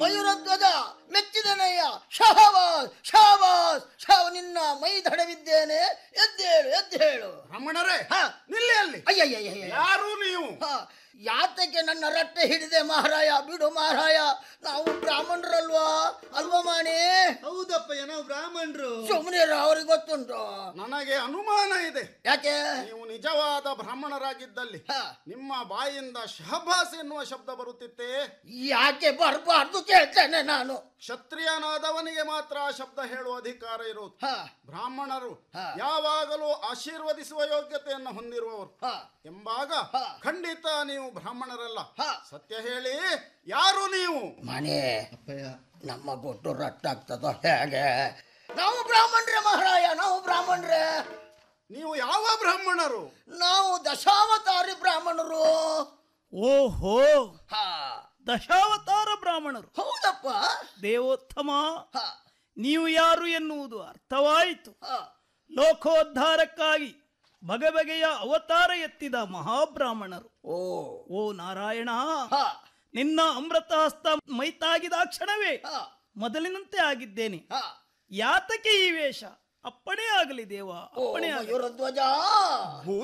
ಮಯೂರಧ್ವಜ ಮೆಚ್ಚಿದನಯ್ಯ ಶಹವಾಸ್ ಶಹವಾಸ್ ಶವ ನಿನ್ನ ಮೈ ದಡವಿದ್ದೇನೆ ಎದ್ದೇಳು ಎದ್ದೇಳು ಬ್ರಾಹ್ಮಣರೇ ಹಾ. ನಿಲ್ಲಿ ಅಲ್ಲಿ ಅಯ್ಯಯ್ಯಯ್ಯ ಯಾರು ನೀವು ಹ, ಯಾತಕ್ಕೆ ನನ್ನ ರಟ್ಟೆ ಹಿಡಿದೆ ಮಹಾರಾಯ ಬಿಡು ಮಹಾರಾಯ ನಾವು ಬ್ರಾಹ್ಮಣರಲ್ವಾ ಅಲ್ವಾ ಮಾಣಿ ಹೌದಪ್ಪಯ್ಯ ನಾವು ಬ್ರಾಹ್ಮಣರು ಸುಮ್ಮನೆ ಅವ್ರಿಗೆ ಗೊತ್ತುಂಟು ನನಗೆ ಅನುಮಾನ ಇದೆ ಯಾಕೆ ನೀವು ನಿಜವಾದ ಬ್ರಾಹ್ಮಣರಾಗಿದ್ದಲ್ಲಿ ಹ, ನಿಮ್ಮ ಬಾಯಿಂದ ಶಹಬಾಸ್ ಎನ್ನುವ ಶಬ್ದ ಬರುತ್ತಿತ್ತೆ ಯಾಕೆ ಬರಬಾರ್ದು ಕೇಳ್ತೇನೆ ನಾನು ಕ್ಷತ್ರಿಯನಾದವನಿಗೆ ಮಾತ್ರ ಆ ಶಬ್ದ ಹೇಳುವ ಅಧಿಕಾರ ಇರುವುದು ಹ, ಬ್ರಾಹ್ಮಣರು ಹ. ಯಾವಾಗಲೂ ಆಶೀರ್ವದಿಸುವ ಯೋಗ್ಯತೆಯನ್ನು ಹೊಂದಿರುವವರು ಹ, ಎಂಬಾಗ ಹ. ಖಂಡಿತ ನೀವು ಬ್ರಾಹ್ಮಣರಲ್ಲ ಹ. ಸತ್ಯ ಹೇಳಿ ಯಾರು ನೀವು ಮನೆ ಅಪ್ಪಯ್ಯ ನಮ್ಮ ಗೊಟ್ಟು ರಟ್ಟಾಗ್ತದ ಹೇಗೆ ನಾವು ಬ್ರಾಹ್ಮಣರೇ ಮಹಾರಾಯ ನಾವು ಬ್ರಾಹ್ಮಣರೇ ನೀವು ಯಾವ ಬ್ರಾಹ್ಮಣರು ನಾವು ದಶಾವತಾರಿ ಬ್ರಾಹ್ಮಣರು ಓಹೋ ಹ, ದಶಾವತಾರ ಬ್ರಾಹ್ಮಣರು ಹೌದಪ್ಪ ದೇವೋತ್ತಮ ಹ, ನೀವು ಯಾರು ಎನ್ನುವುದು ಅರ್ಥವಾಯಿತು ಹ, ಲೋಕೋದ್ಧಾರಕ್ಕಾಗಿ ಬಗೆ ಬಗೆಯ ಅವತಾರ ಎತ್ತಿದ ಮಹಾಬ್ರಾಹ್ಮಣರು ಓ ಓ ನಾರಾಯಣ ಹ, ನಿನ್ನ ಅಮೃತ ಹಸ್ತ ಮೈತಾಗಿದ ಕ್ಷಣವೇ ಹ, ಮೊದಲಿನಂತೆ ಆಗಿದ್ದೇನೆ ಹ. ಯಾತಕ್ಕೆ ಈ ವೇಷ ಅಪ್ಪಣೆ ಆಗಲಿ ದೇವ ಓ ಅಪ್ಪಣೆ ಆಗಲಿ ಮಯೂರಧ್ವಜ